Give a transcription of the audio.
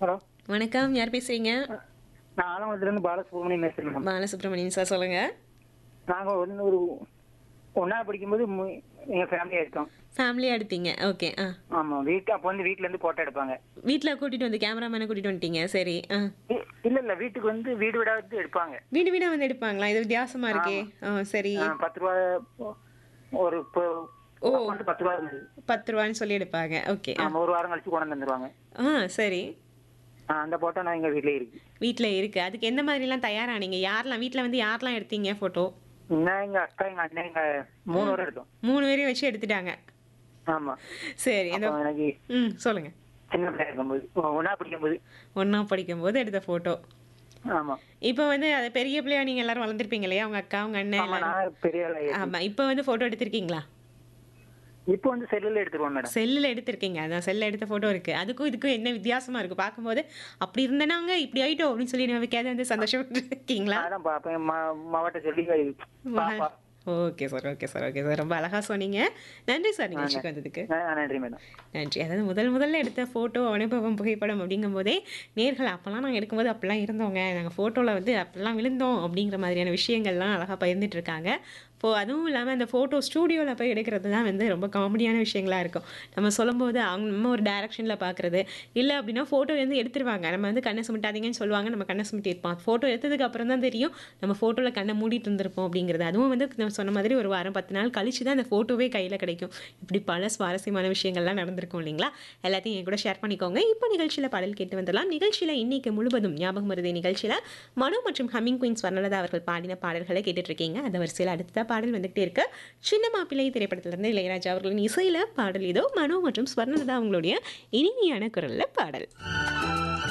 Hello வணக்கம் யார் பேசுறீங்க நான் ஆலங்குளத்துலேருந்து பாலசுப்ரமணியம் பேசுகிறேன் மேடம் பாலசுப்ரமணியன் சார் சொல்லுங்க நாங்கள் வந்து ஒரு ஒன்றாவது படிக்கும்போது மு- எங்க ஃபேமிலியாக இருக்கோம் ஃபேமிலியாக எடுத்தீங்க ஓகே ஆ ஆமாம் வீட்டு அப்போ வந்து வீட்டிலேருந்து ஃபோட்டோ எடுப்பாங்க வீட்டில் கூட்டிட்டு வந்து கேமராமேனை கூட்டிட்டு வந்துட்டீங்க சரி ஆ இ- இல்ல இல்ல வீட்டுக்கு வந்து வீடு வீடா வந்து எடுப்பாங்க வீடு வீடாக வந்து எடுப்பாங்களா இது வித்தியாசமா இருக்கே ஆ சரி ஆ, பத்து ரூபா ஒரு இப்போ ஓ. அப்ப வந்து பத்து ரூபா இருந்தது பத்து ரூபான்னு சொல்லி எடுப்பாங்க ஓகே ஆமா ஒரு வாரம் கழிச்சு கொண்டு வந்து தந்துருவாங்க ஆ சரி ஆ, அந்த போட்டோ நான் எங்க வீட்லயே இருக்கு வீட்டில் இருக்கு அதுக்கு எந்த மாதிரிலாம் தயாரானீங்க யாரெல்லாம் வீட்டில் வந்து யாரெல்லாம் எடுத்தீங்க ஃபோட்டோ நான் எங்க அக்கா எங்க அண்ணன் எங்க மூணு பேரும் எடுத்தோம் மூணு பேரையும் வச்சு எடுத்துட்டாங்க ஆமா சரி இந்த அப்போ எனக்கு ம் சொல்லுங்க சின்ன பிள்ளையா இருக்கும்போது ஒன்னா படிக்கும்போது ஒன்றா படிக்கும்போது எடுத்த ஃபோட்டோ ஆமா இப்போ வந்து அது பெரிய பிள்ளையா நீங்கள் எல்லாரும் வளர்ந்துருப்பீங்க இல்லையா உங்க அக்கா உங்க அண்ணன் ஆமா எல்லாரும் நான் பெரிய ஆளா ஆயிடுச்சு. ஆமாம் இப்போ வந்து ஃபோட்டோ எடுத்திருக்கீங்களா இப்போ வந்து செல்லுல எடுத்துருவோம் மேடம் செல்லில் எடுத்திருக்கீங்க அதான் செல்லில் எடுத்த ஃபோட்டோ இருக்குது அதுக்கும் இதுக்கும் என்ன வித்தியாசமா இருக்குது பார்க்கும்போது அப்படி இருந்தனாங்க இப்படி ஆயிட்டோம் அப்படின்னு சொல்லி நமக்காவது வந்து சந்தோஷப்பட்டு இருக்கீங்களா அதான் பாப்பேன் மா- மாவட்ட சொல்லி பாப்பா okay sir okay sir okay sir ரொம்ப அழகாக சொன்னீங்க நன்றி சார் நிகழ்ச்சிக்கு வந்ததுக்கு ஆ, நன்றி மேடம் நன்றி அதாவது முதல் முதல்ல எடுத்த ஃபோட்டோ அனுபவம் புகைப்படம் அப்படிங்கும் போதே நேர்கள் அப்போல்லாம் நாங்கள் எடுக்கும்போது அப்படிலாம் இருந்தோங்க நாங்கள் ஃபோட்டோவில் வந்து அப்படிலாம் விழுந்தோம் அப்படிங்கிற மாதிரியான விஷயங்கள்லாம் அழகாக பகிர்ந்துட்டு இருக்காங்க இப்போ அதுவும் இல்லாமல் அந்த ஃபோட்டோ ஸ்டூடியோவில் போய் எடுக்கிறது தான் வந்து ரொம்ப காமெடியான விஷயங்களாக இருக்கும் நம்ம சொல்லும்போது அவங்க நம்ம ஒரு டைரக்ஷனில் பார்க்குறது இல்லை அப்படின்னா ஃபோட்டோ வந்து எடுத்துருவாங்க நம்ம வந்து கண்ணை சுமிட்டாதீங்கன்னு சொல்லுவாங்க நம்ம கண்ணை சுமிட்டி இருப்போம் ஃபோட்டோ எடுத்ததுக்கு அப்புறம் தான் தெரியும் நம்ம ஃபோட்டோவில் கண்ணை மூடிட்டு இருந்திருப்போம் அப்படிங்கிறது அதுவும் வந்து நம்ம சொன்ன மாதிரி ஒரு வாரம் பத்து நாள் கழிச்சு தான் அந்த ஃபோட்டோவே கையில் கிடைக்கும் இப்படி பல சுவாரஸ்யமான விஷயங்கள்லாம் நடந்திருக்கும் இல்லைங்களா எல்லாத்தையும் என் கூட ஷேர் பண்ணிக்கோங்க இப்போ நிகழ்ச்சியில் பாடல் கேட்டு வந்துடலாம் நிகழ்ச்சியில் இன்னைக்கு முழுவதும் ஞாபகம் வருது நிகழ்ச்சியில் மனு மற்றும் ஹம்மிங் குயின் ஸ்வர்ணலதா அவர்கள் பாடின பாடல்களை கேட்டுட்டு இருக்கீங்க அந்த வரிசையில் அடுத்த பாடல் வந்துகிட்டே இருக்கு சின்ன மாப்பிள்ளை திரைப்படத்திலிருந்து இளையராஜா அவர்களின் இசையில் பாடல் இதோ மனு மற்றும் ஸ்வர்ணலதா அவங்களுடைய இனிமையான குரலில் பாடல்